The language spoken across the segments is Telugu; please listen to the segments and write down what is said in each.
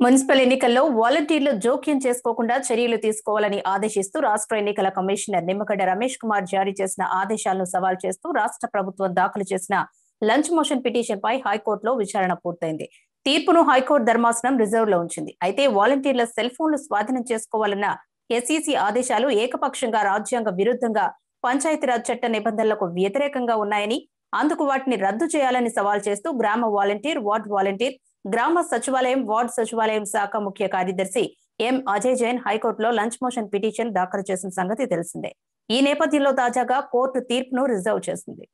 మున్సిపల్ ఎన్నికల్లో వాలంటీర్లు జోక్యం చేసుకోకుండా చర్యలు తీసుకోవాలని ఆదేశిస్తూ రాష్ట్ర ఎన్నికల కమిషనర్ నిమ్మగడ్డ రమేష్ కుమార్ జారీ చేసిన ఆదేశాలను సవాల్ చేస్తూ రాష్ట్ర ప్రభుత్వం దాఖలు చేసిన లంచ్ మోషన్ పిటిషన్ పై హైకోర్టులో విచారణ పూర్తయింది తీర్పును హైకోర్టు ధర్మాసనం రిజర్వ్ లో ఉంచింది అయితే వాలంటీర్ల సెల్ ఫోన్లు స్వాధీనం చేసుకోవాలన్న ఎస్ఈసి ఆదేశాలు ఏకపక్షంగా రాజ్యాంగ విరుద్ధంగా పంచాయతీరాజ్ చట్ట నిబంధనలకు వ్యతిరేకంగా ఉన్నాయని అందుకు వాటిని రద్దు చేయాలని సవాల్ చేస్తూ గ్రామ వాలంటీర్ వార్డ్ వాలంటీర్ గ్రామ సచివాలయం వార్డ్ సచివాలయం శాఖ ముఖ్య కార్యదర్శి ఎం అజయ్ జైన్ హైకోర్టులో లంచ్ మోషన్ పిటిషన్ దాఖలు చేసిన సంగతి తెలిసిందే ఈ నేపథ్యంలో తాజాగా కోర్టు తీర్పును రిజర్వ్ చేసింది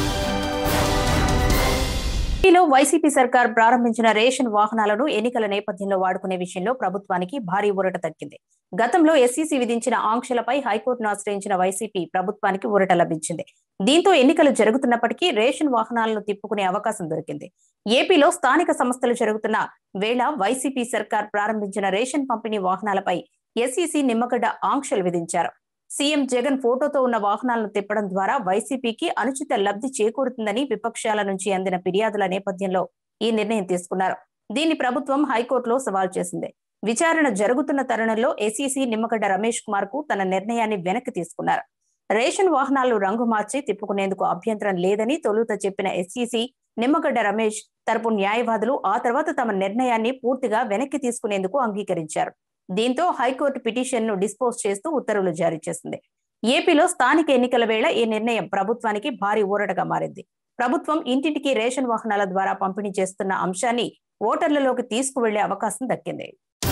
ఏపీలో వైసీపీ సర్కార్ ప్రారంభించిన రేషన్ వాహనాలను ఎన్నికల నేపథ్యంలో వాడుకునే విషయంలో ప్రభుత్వానికి భారీ ఊరట తగ్గింది గతంలో ఎస్సీసీ విధించిన ఆంక్షలపై హైకోర్టును ఆశ్రయించిన వైసీపీ ప్రభుత్వానికి ఊరట లభించింది దీంతో ఎన్నికలు జరుగుతున్నప్పటికీ రేషన్ వాహనాలను తిప్పుకునే అవకాశం దొరికింది ఏపీలో స్థానిక సంస్థలు జరుగుతున్న వేళ వైసీపీ సర్కార్ ప్రారంభించిన రేషన్ పంపిణీ వాహనాలపై ఎస్ఈసీ నిమ్మగడ్డ ఆంక్షలు విధించారు సీఎం జగన్ ఫోటోతో ఉన్న వాహనాలను తిప్పడం ద్వారా వైసీపీకి అనుచిత లబ్ధి చేకూరుతుందని విపక్షాల నుంచి అందిన ఫిర్యాదుల నేపథ్యంలో ఈ నిర్ణయం తీసుకున్నారు దీన్ని ప్రభుత్వం హైకోర్టులో సవాల్ చేసింది విచారణ జరుగుతున్న తరుణంలో ఎస్ఈసీ నిమ్మగడ్డ రమేష్ కుమార్ కు తన నిర్ణయాన్ని వెనక్కి తీసుకున్నారు రేషన్ వాహనాలు రంగు మార్చి తిప్పుకునేందుకు అభ్యంతరం లేదని తొలుత చెప్పిన ఎస్ఈసీ నిమ్మగడ్డ రమేష్ తరపు న్యాయవాదులు ఆ తర్వాత తమ నిర్ణయాన్ని పూర్తిగా వెనక్కి తీసుకునేందుకు అంగీకరించారు దీంతో హైకోర్టు పిటిషన్ ను డిస్పోజ్ చేస్తూ ఉత్తర్వులు జారీ చేసింది ఏపీలో స్థానిక ఎన్నికల వేళ ఈ నిర్ణయం ప్రభుత్వానికి భారీ ఊరటగా మారింది ప్రభుత్వం ఇంటింటికి రేషన్ వాహనాల ద్వారా పంపిణీ చేస్తున్న అంశాన్ని ఓటర్లలోకి తీసుకువెళ్లే అవకాశం దక్కింది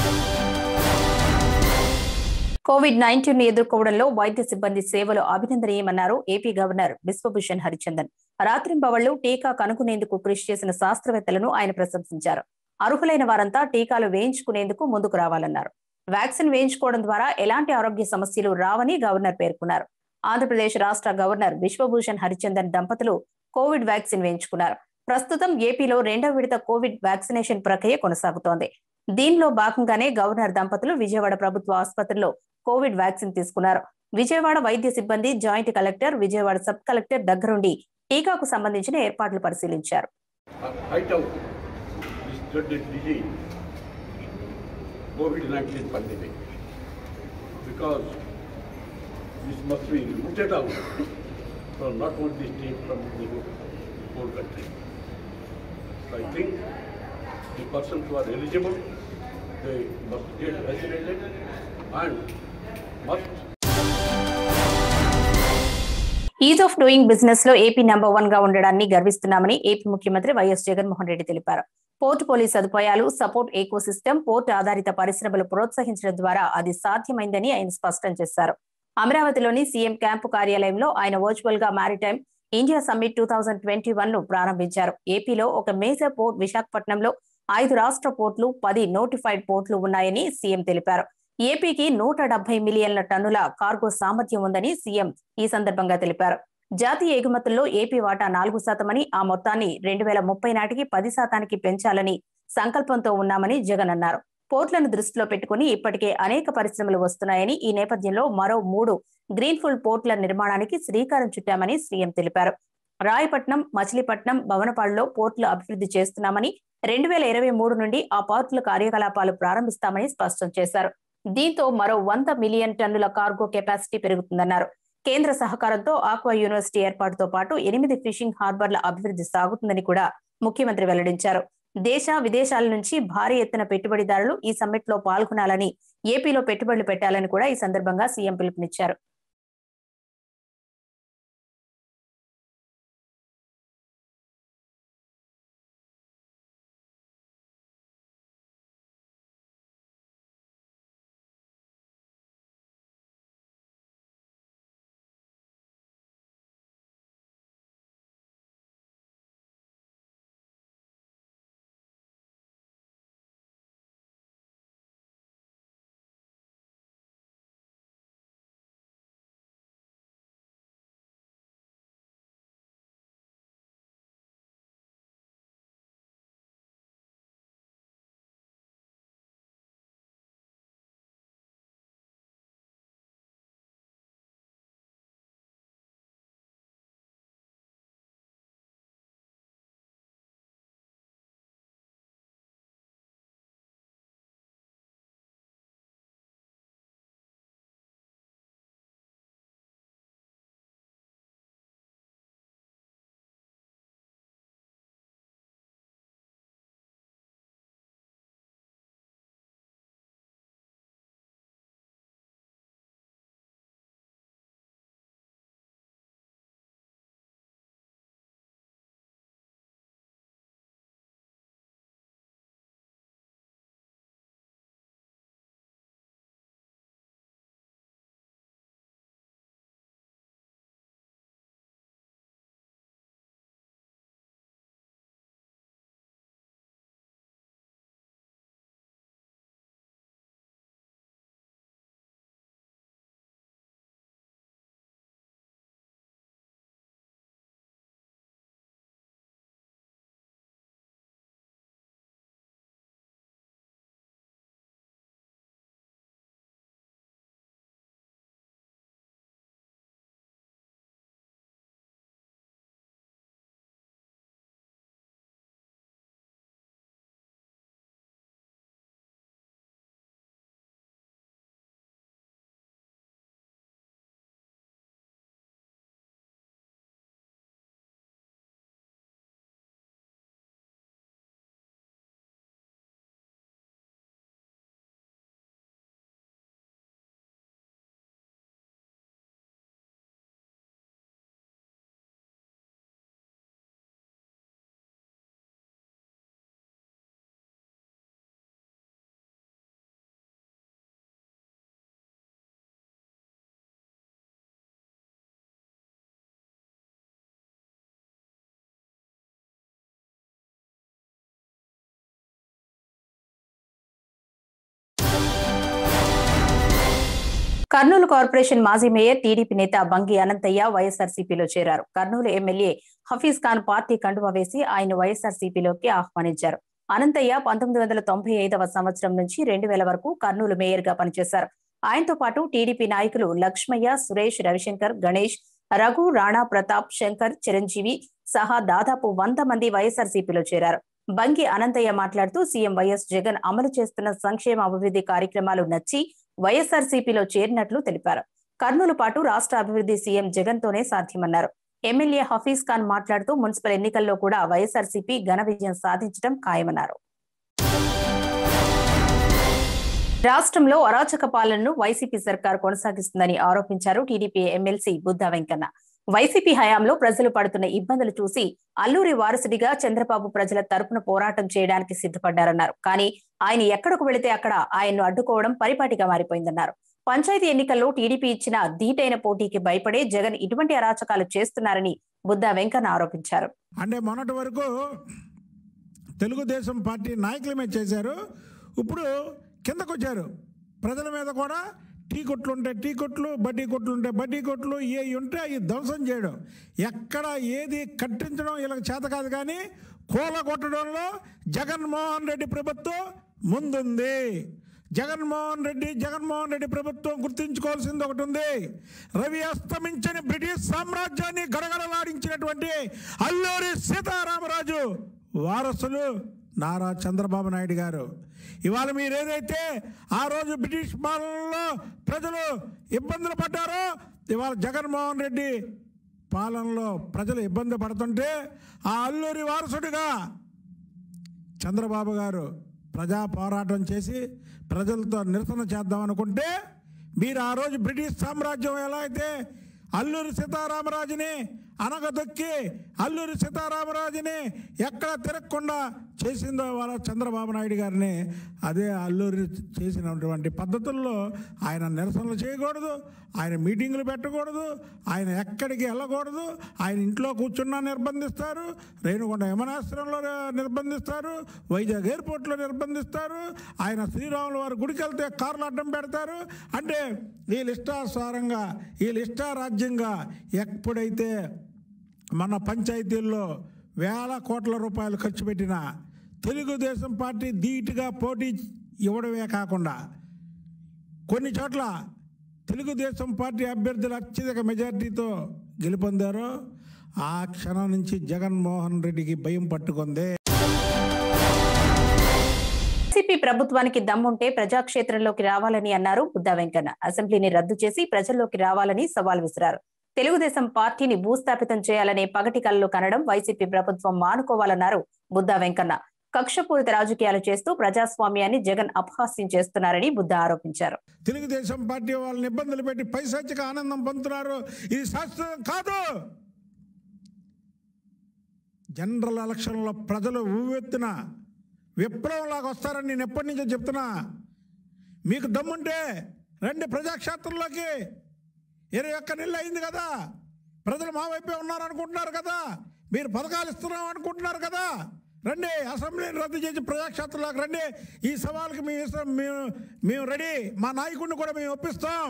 కోవిడ్ నైన్టీన్ ను ఎదుర్కోవడంలో వైద్య సిబ్బంది సేవలు అభినందనీయమన్నారు ఏపీ గవర్నర్ బిశ్వభూషణ్ హరిచందన్ రాత్రింబవళ్లు టీకా కనుగొనేందుకు కృషి చేసిన శాస్త్రవేత్తలను ఆయన ప్రశంసించారు అర్హులైన వారంతా టీకాలు వేయించుకునేందుకు ముందుకు రావాలన్నారు వ్యాక్సిన్ వేయించుకోవడం ద్వారా ఎలాంటి ఆరోగ్య సమస్యలు రావని గవర్నర్ పేర్కొన్నారు ఆంధ్రప్రదేశ్ రాష్ట్ర గవర్నర్ విశ్వభూషణ్ హరిచందన్ దంపతులు కోవిడ్ వ్యాక్సిన్ వేయించుకున్నారు ప్రస్తుతం ఏపీలో రెండవ విడత కోవిడ్ వ్యాక్సినేషన్ ప్రక్రియ కొనసాగుతోంది దీనిలో భాగంగానే గవర్నర్ దంపతులు విజయవాడ ప్రభుత్వ ఆసుపత్రిలో కోవిడ్ వ్యాక్సిన్ తీసుకున్నారు విజయవాడ వైద్య సిబ్బంది joint collector Vijayawada sub collector దగ్గరుండి టీకాకు సంబంధించిన ఏర్పాట్లు పరిశీలించారు height of this dreaded disease, COVID-19 pandemic, because this must be rooted out from not only the state, from the whole country. So I think the persons who are eligible, they must get vaccinated and must ease of doing business లో ఏపీ నెంబర్ వన్ గా ఉండడాన్ని గర్విస్తున్నామని ఏపీ ముఖ్యమంత్రి వైఎస్ జగన్మోహన్ రెడ్డి తెలిపారు పోర్ట్ పోలీస్ సదుపాయాలు సపోర్ట్ ఏకో సిస్టమ్ పోర్ట్ ఆధారిత పరిశ్రమలు ప్రోత్సహించడం ద్వారా అది సాధ్యమైందని ఆయన స్పష్టం చేశారు అమరావతిలోని సీఎం క్యాంపు కార్యాలయంలో ఆయన వర్చువల్ గా maritime India summit two thousand twenty one ను ప్రారంభించారు ఏపీలో ఒక మేజర్ పోర్ట్ విశాఖపట్నంలో ఐదు రాష్ట్ర పోర్టులు పది నోటిఫైడ్ పోర్టులు ఉన్నాయని సీఎం తెలిపారు ఏపీకి నూట డెబ్బై మిలియన్ల టన్నుల కార్గో సామర్థ్యం ఉందని సీఎం ఈ సందర్భంగా తెలిపారు జాతీయ ఎగుమతుల్లో ఏపీ వాటా నాలుగు శాతమని ఆ మొత్తాన్ని రెండు వేల ముప్పై నాటికి పది శాతానికి పెంచాలని సంకల్పంతో ఉన్నామని జగన్ అన్నారు పోర్ట్లను దృష్టిలో పెట్టుకుని ఇప్పటికే అనేక పరిశ్రమలు వస్తున్నాయని ఈ నేపథ్యంలో మరో మూడు గ్రీన్ఫుల్ పోర్ట్ల నిర్మాణానికి శ్రీకారం చుట్టామని సీఎం తెలిపారు రాయపట్నం మచిలీపట్నం భవనపాడులో పోర్టులు అభివృద్ధి చేస్తున్నామని రెండు వేల ఇరవై మూడు నుండి ఆ పోర్టుల కార్యకలాపాలు ప్రారంభిస్తామని స్పష్టం చేశారు దీంతో మరో వంద మిలియన్ టన్నుల కార్గో కెపాసిటీ పెరుగుతుందన్నారు కేంద్ర సహకారంతో ఆక్వా యూనివర్సిటీ ఏర్పాటుతో పాటు ఎనిమిది ఫిషింగ్ హార్బర్ల అభివృద్ధి సాగుతుందని కూడా ముఖ్యమంత్రి వెల్లడించారు దేశ విదేశాల నుంచి భారీ ఎత్తున పెట్టుబడిదారులు ఈ సమ్మిట్ లో పాల్గొనాలని ఏపీలో పెట్టుబడులు పెట్టాలని కూడా ఈ సందర్భంగా సీఎం పిలుపునిచ్చారు కర్నూలు కార్పొరేషన్ మాజీ మేయర్ టీడీపీ నేత బంగి అనంతయ్య వైఎస్ఆర్సీపీలో చేరారు కర్నూలు ఎమ్మెల్యే హఫీజ్ ఖాన్ పార్టీ కండువా వేసి ఆయన వైఎస్ఆర్సీపీలోకి ఆహ్వానించారు అనంతయ్య పంతొమ్మిది వందల తొంభై ఐదవ సంవత్సరం నుంచి రెండు వేల వరకు కర్నూలు మేయర్ గా పనిచేశారు ఆయనతో పాటు టీడీపీ నాయకులు లక్ష్మయ్య సురేష్ రవిశంకర్ గణేష్ రఘు రాణా ప్రతాప్ శంకర్ చిరంజీవి సహా దాదాపు వంద మంది వైఎస్ఆర్సీపీలో చేరారు బంగి అనంతయ్య మాట్లాడుతూ సీఎం వైఎస్ జగన్ అమలు చేస్తున్న సంక్షేమ అభివృద్ధి కార్యక్రమాలు నచ్చి వైఎస్ఆర్సీపీలో చేరినట్లు తెలిపారు కర్నూలు పాటు రాష్ట్ర అభివృద్ధి సీఎం జగన్ తోనే సాధ్యమన్నారు ఎమ్మెల్యే హఫీజ్ ఖాన్ మాట్లాడుతూ మున్సిపల్ ఎన్నికల్లో కూడా వైఎస్ఆర్సీపీ ఘన విజయం సాధించడం ఖాయమన్నారు రాష్ట్రంలో అరాచక పాలనను వైసీపీ సర్కార్ కొనసాగిస్తుందని ఆరోపించారు TDP MLC Buddha Venkanna YCP హయాంలో ప్రజలు పడుతున్న ఇబ్బందులు చూసి అల్లూరి వారసుడిగా చంద్రబాబు ప్రజల తరపున పోరాటం చేయడానికి సిద్ధపడ్డారన్నారు కానీ ఆయన ఎక్కడకు వెళితే అక్కడ ఆయన్ను అడ్డుకోవడం పరిపాటిగా మారిపోయిందన్నారు పంచాయతీ ఎన్నికల్లో టీడీపీ ఇచ్చిన ధీటైన పోటీకి భయపడే జగన్ ఇటువంటి అరాచకాలు చేస్తున్నారని బుద్ధా వెంకన్న ఆరోపించారు అంటే మొన్నటి వరకు తెలుగుదేశం పార్టీ నాయకుల మీద చేశారు ఇప్పుడు కిందకు వచ్చారు ప్రజల మీద కూడా టీ కొట్లు ఉంటే టీ కొట్లు బడ్డీ కొట్లు ఉంటే బడ్డీ కొట్లు ఏ ఉంటే అవి ధ్వంసం చేయడం ఎక్కడ ఏది కట్టించడం వీళ్ళకి చేత కాదు కానీ కూల కొట్టడంలో జగన్మోహన్ రెడ్డి ప్రభుత్వం ముందుంది జగన్మోహన్ రెడ్డి జగన్మోహన్ రెడ్డి ప్రభుత్వం గుర్తుంచుకోవాల్సింది ఒకటి ఉంది రవి అస్తమించని బ్రిటిష్ సామ్రాజ్యాన్ని గడగడలాడించినటువంటి అల్లూరి సీతారామరాజు వారసులు నారా చంద్రబాబు నాయుడు గారు ఇవాళ మీరు ఏదైతే ఆ రోజు బ్రిటిష్ పాలనలో ప్రజలు ఇబ్బందులు పడ్డారో ఇవాళ జగన్మోహన్ రెడ్డి పాలనలో ప్రజలు ఇబ్బంది పడుతుంటే ఆ అల్లూరి వారసుడిగా చంద్రబాబు గారు ప్రజా పోరాటం చేసి ప్రజలతో నిరసన చేద్దాం అనుకుంటే మీరు ఆ రోజు బ్రిటిష్ సామ్రాజ్యం ఎలా అయితే అల్లూరి సీతారామరాజుని అనగదొక్కి అల్లూరి సీతారామరాజుని ఎక్కడ తిరగకుండా చేసిందో వాళ్ళ చంద్రబాబు నాయుడు గారిని అదే అల్లూరి చేసినటువంటి పద్ధతుల్లో ఆయన నిరసనలు చేయకూడదు ఆయన మీటింగులు పెట్టకూడదు ఆయన ఎక్కడికి వెళ్ళకూడదు ఆయన ఇంట్లో కూర్చున్నా నిర్బంధిస్తారు రేణుకొండ విమానాశ్రయంలో నిర్బంధిస్తారు వైజాగ్ ఎయిర్పోర్ట్లో నిర్బంధిస్తారు ఆయన శ్రీరాముల వారి గుడికి వెళ్తే కార్లు అడ్డం పెడతారు అంటే వీళ్ళు ఇష్టానుసారంగా వీళ్ళు ఇష్టారాజ్యంగా ఎప్పుడైతే మన పంచాయతీల్లో వేల కోట్ల రూపాయలు ఖర్చు పెట్టిన తెలుగుదేశం పార్టీ ధీటుగా పోటీ ఇవ్వడమే కాకుండా కొన్ని చోట్ల తెలుగుదేశం పార్టీ అభ్యర్థులు అత్యధిక మెజార్టీతో గెలుపొందారో ఆ క్షణం నుంచి జగన్మోహన్ రెడ్డికి భయం పట్టుకుంది వైసీపీ ప్రభుత్వానికి దమ్ముంటే ప్రజాక్షేత్రంలోకి రావాలని అన్నారు బుద్ధా వెంకన్న అసెంబ్లీని రద్దు చేసి ప్రజల్లోకి రావాలని సవాల్ విసిరారు తెలుగుదేశం పార్టీని భూస్థాపితం చేయాలనే పగటి కళ్ళు కనడం వైసీపీ ప్రభుత్వం మానుకోవాలన్నారు బుద్ధా వెంకన్న కక్షపూరిత రాజకీయాలు చేస్తూ ప్రజాస్వామ్యాన్ని జగన్ అపహాస్యం చేస్తున్నారని బుద్ధ ఆరోపించారు తెలుగుదేశం పార్టీ వాళ్ళని ఇబ్బందులు పెట్టి పైశాచిక ఆనందం పొందుతున్నారు ఇది శాశ్వతం కాదు జనరల్ ఎలక్షన్లో ప్రజలు ఊవెత్తున విప్లవంలాగా వస్తారని నేను ఎప్పటి నుంచో చెప్తున్నా మీకు దమ్ముంటే రండి ప్రజాక్షేత్రంలోకి ఇరవై ఒక్క నెలలు అయింది కదా ప్రజలు మా వైపే ఉన్నారు అనుకుంటున్నారు కదా మీరు పథకాలు ఇస్తున్నాం అనుకుంటున్నారు కదా రండి అసెంబ్లీని రద్దు చేసి ప్రజాక్షేత్రంలోకి రండి ఈ సవాల్కి మీ ఇష్టం మేము మేము రెడీ మా నాయకుడిని కూడా మేము ఒప్పిస్తాం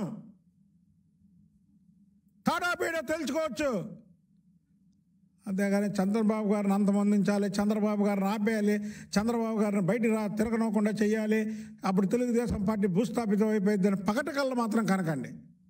తాడాపీడ తెలుసుకోవచ్చు అంతేగాని చంద్రబాబు గారిని అంతమందించాలి చంద్రబాబు గారిని ఆపేయాలి చంద్రబాబు గారిని బయట రా తిరగనకుండా చేయాలి అప్పుడు తెలుగుదేశం పార్టీ భూస్థాపితం అయిపోయిందని పగటకల్లో మాత్రం కనకండి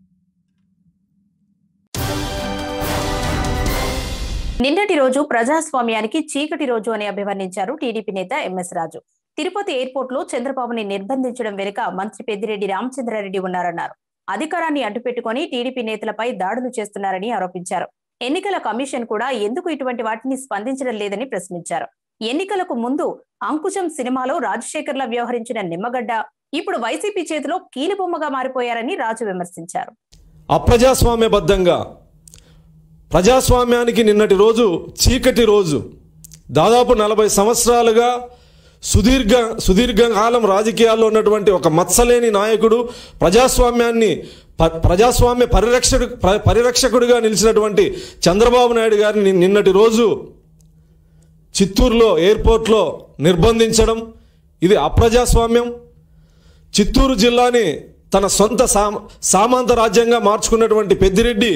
నిన్నటి రోజు ప్రజాస్వామ్యానికి చీకటి రోజు అని అభివర్ణించారు టీడీపీ నేత ఎంఎస్ రాజు తిరుపతి ఎయిర్పోర్ట్ లో చంద్రబాబుని నిర్బంధించడం వెనుక మంత్రి పెద్దిరెడ్డి రామచంద్రారెడ్డి ఉన్నారన్నారు అధికారాన్ని అడ్డుపెట్టుకుని టీడీపీ నేతలపై దాడులు చేస్తున్నారని ఆరోపించారు ఎన్నికల కమిషన్ కూడా ఎందుకు ఇటువంటి వాటిని స్పందించడం లేదని ప్రశ్నించారు ఎన్నికలకు ముందు అంకుశం సినిమాలో రాజశేఖర్ల వ్యవహరించిన నిమ్మగడ్డ ఇప్పుడు వైసీపీ చేతిలో కీలుబొమ్మగా మారిపోయారని రాజు విమర్శించారు అప్రజాస్వామ్యబద్ధంగా ప్రజాస్వామ్యానికి నిన్నటి రోజు చీకటి రోజు దాదాపు నలభై సంవత్సరాలుగా సుదీర్ఘ సుదీర్ఘకాలం రాజకీయాల్లో ఉన్నటువంటి ఒక మత్సలేని నాయకుడు ప్రజాస్వామ్యాన్ని ప- ప్రజాస్వామ్య పరిరక్షకుడు ప- పరిరక్షకుడిగా నిలిచినటువంటి చంద్రబాబు నాయుడు గారిని నిన్నటి రోజు చిత్తూరులో ఎయిర్పోర్ట్లో నిర్బంధించడం ఇది అప్రజాస్వామ్యం చిత్తూరు జిల్లాని తన సొంత సామ సామంత రాజ్యంగా మార్చుకున్నటువంటి పెద్దిరెడ్డి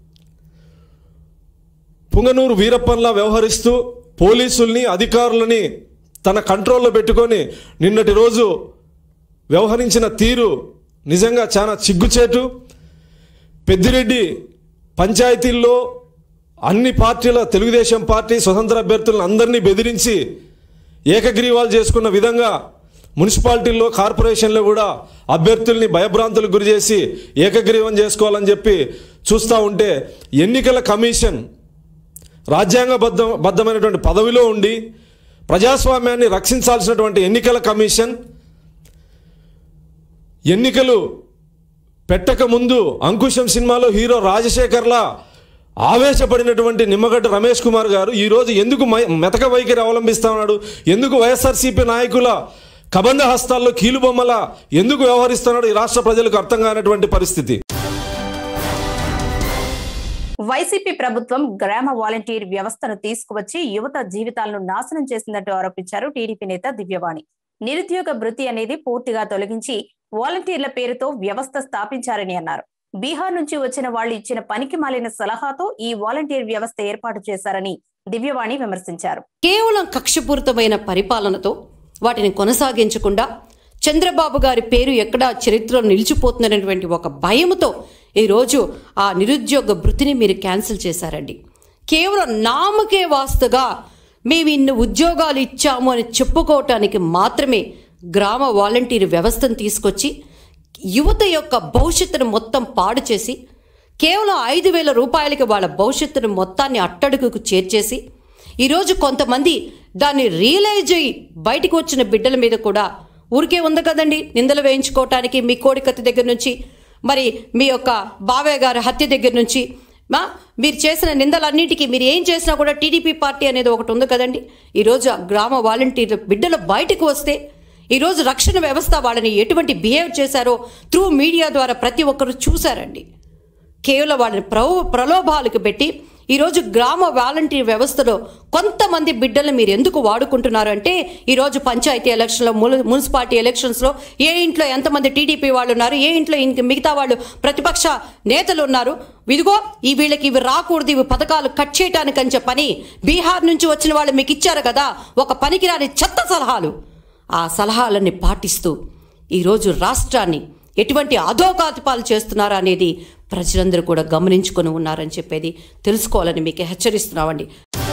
పుంగనూరు వీరప్పన్లా వ్యవహరిస్తూ పోలీసుల్ని అధికారులని తన కంట్రోల్లో పెట్టుకొని నిన్నటి రోజు వ్యవహరించిన తీరు నిజంగా చాలా చిగ్గుచేటు పెద్దిరెడ్డి పంచాయతీల్లో అన్ని పార్టీల తెలుగుదేశం పార్టీ స్వతంత్ర అభ్యర్థులను అందరినీ బెదిరించి ఏకగ్రీవాలు చేసుకున్న విధంగా మున్సిపాలిటీల్లో కార్పొరేషన్లో కూడా అభ్యర్థుల్ని భయభ్రాంతులకు గురి చేసి ఏకగ్రీవం చేసుకోవాలని చెప్పి చూస్తూ ఉంటే ఎన్నికల కమిషన్ రాజ్యాంగబద్ధ బద్ధమైనటువంటి పదవిలో ఉండి ప్రజాస్వామ్యాన్ని రక్షించాల్సినటువంటి ఎన్నికల కమిషన్ ఎన్నికలు పెట్టక ముందు అంకుశం సినిమాలో హీరో రాజశేఖర్లా ఆవేశపడినటువంటి నిమ్మగడ్డ రమేష్ కుమార్ గారు ఈరోజు ఎందుకు మై- మెతక వైఖరి అవలంబిస్తా ఉన్నాడు ఎందుకు వైఎస్ఆర్సీపీ నాయకుల కబంధ హస్తాల్లో కీలుబొమ్మల ఎందుకు వ్యవహరిస్తున్నాడు ఈ రాష్ట్ర ప్రజలకు అర్థం కానటువంటి పరిస్థితి వైసీపీ ప్రభుత్వం గ్రామ వాలంటీర్ వ్యవస్థను తీసుకువచ్చి యువత జీవితాలను నాశనం చేసిందంటూ ఆరోపించారు టీడీపీ నేత దివ్యవాణి నిరుద్యోగ భృతి అనేది పూర్తిగా తొలగించి వాలంటీర్ల పేరుతో వ్యవస్థ స్థాపించారని అన్నారు బీహార్ నుంచి వచ్చిన వాళ్ళు ఇచ్చిన పనికి మాలిన సలహాతో ఈ వాలంటీర్ వ్యవస్థ ఏర్పాటు చేశారని దివ్యవాణి విమర్శించారు కేవలం కక్షపూరితమైన పరిపాలనతో వాటిని కొనసాగించకుండా చంద్రబాబు గారి పేరు ఎక్కడా చరిత్రలో నిలిచిపోతుందనేటువంటి ఒక భయముతో ఈరోజు ఆ నిరుద్యోగ భృతిని మీరు క్యాన్సిల్ చేశారండి కేవలం నామకే వాస్తుగా మేము ఇన్ని ఉద్యోగాలు ఇచ్చాము అని చెప్పుకోవటానికి మాత్రమే గ్రామ వాలంటీర్ వ్యవస్థను తీసుకొచ్చి యువత యొక్క భవిష్యత్తును మొత్తం పాడు చేసి కేవలం ఐదు వేల రూపాయలకి వాళ్ళ భవిష్యత్తును మొత్తాన్ని అట్టడుగుకు చేర్చేసి ఈరోజు కొంతమంది దాన్ని రియలైజ్ అయ్యి బయటికి వచ్చిన బిడ్డల మీద కూడా ఊరికే ఉంది కదండి నిందలు వేయించుకోవటానికి మీ కోడికత్తి దగ్గర నుంచి మరి మీ యొక్క బావయ్య గారి హత్య దగ్గర నుంచి మా మీరు చేసిన నిందలన్నిటికీ మీరు ఏం చేసినా కూడా టీడీపీ పార్టీ అనేది ఒకటి ఉంది కదండి ఈరోజు ఆ గ్రామ వాలంటీర్ బిడ్డలు బయటకు వస్తే ఈరోజు రక్షణ వ్యవస్థ వాళ్ళని ఎటువంటి బిహేవ్ చేశారో త్రూ మీడియా ద్వారా ప్రతి ఒక్కరు చూశారండి కేవలం వాళ్ళని ప్రో ప్రలోభాలకు పెట్టి ఈరోజు గ్రామ వాలంటీర్ వ్యవస్థలో కొంతమంది బిడ్డలను మీరు ఎందుకు వాడుకుంటున్నారు అంటే ఈరోజు పంచాయతీ ఎలక్షన్లో ముల- మున్సిపాలిటీ ఎలక్షన్స్లో ఏ ఇంట్లో ఎంతమంది టీడీపీ వాళ్ళు ఉన్నారు ఏ ఇంట్లో ఇంక మిగతా వాళ్ళు ప్రతిపక్ష నేతలు ఉన్నారు ఇదిగో ఈ వీళ్ళకి ఇవి రాకూడదు ఇవి పథకాలు కట్ చేయటానికి అని చెప్పని బీహార్ నుంచి వచ్చిన వాళ్ళు మీకు ఇచ్చారు కదా ఒక పనికిరాని చెత్త సలహాలు ఆ సలహాలన్నీ పాటిస్తూ ఈరోజు రాష్ట్రాన్ని ఎటువంటి అధోకాతిపాలు చేస్తున్నారా అనేది ప్రజలందరూ కూడా గమనించుకొని ఉన్నారని చెప్పేది తెలుసుకోవాలని మీకు హెచ్చరిస్తున్నామండి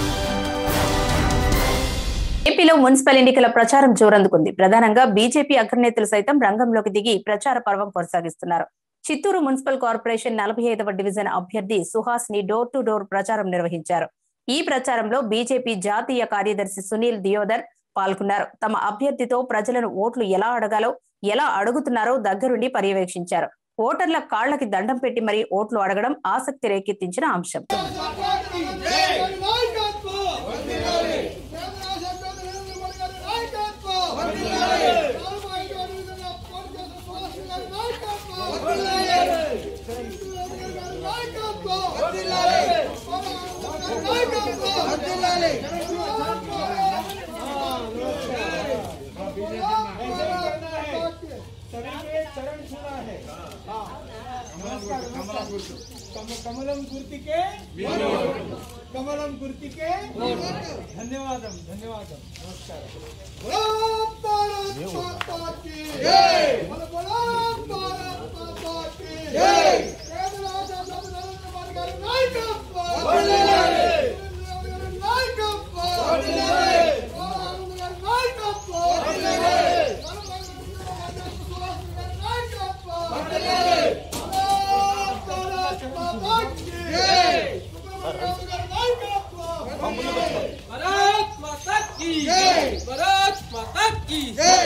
ఏపీలో మున్సిపల్ ఎన్నికల ప్రచారం జోరందుకుంది ప్రధానంగా బీజేపీ అగ్రనేతలు సైతం రంగంలోకి దిగి ప్రచార పర్వం కొనసాగిస్తున్నారు చిత్తూరు మున్సిపల్ కార్పొరేషన్ నలభై ఐదవ డివిజన్ అభ్యర్థి సుహాస్ ని డోర్ టు డోర్ ప్రచారం నిర్వహించారు ఈ ప్రచారంలో బీజేపీ జాతీయ కార్యదర్శి సునీల్ దియోదర్ పాల్గొన్నారు తమ అభ్యర్థితో ప్రజలను ఓట్లు ఎలా అడగాలో ఎలా అడుగుతున్నారో దగ్గరుండి పర్యవేక్షించారు ఓటర్ల కాళ్లకి దండం పెట్టి మరీ ఓట్లు అడగడం ఆసక్తి రేకెత్తించిన అంశం కమలం గుర్తికే కమలం గుర్తికే ధన్యవాదం ధన్యవాదం నమస్కారం भारत माता की भारत माता की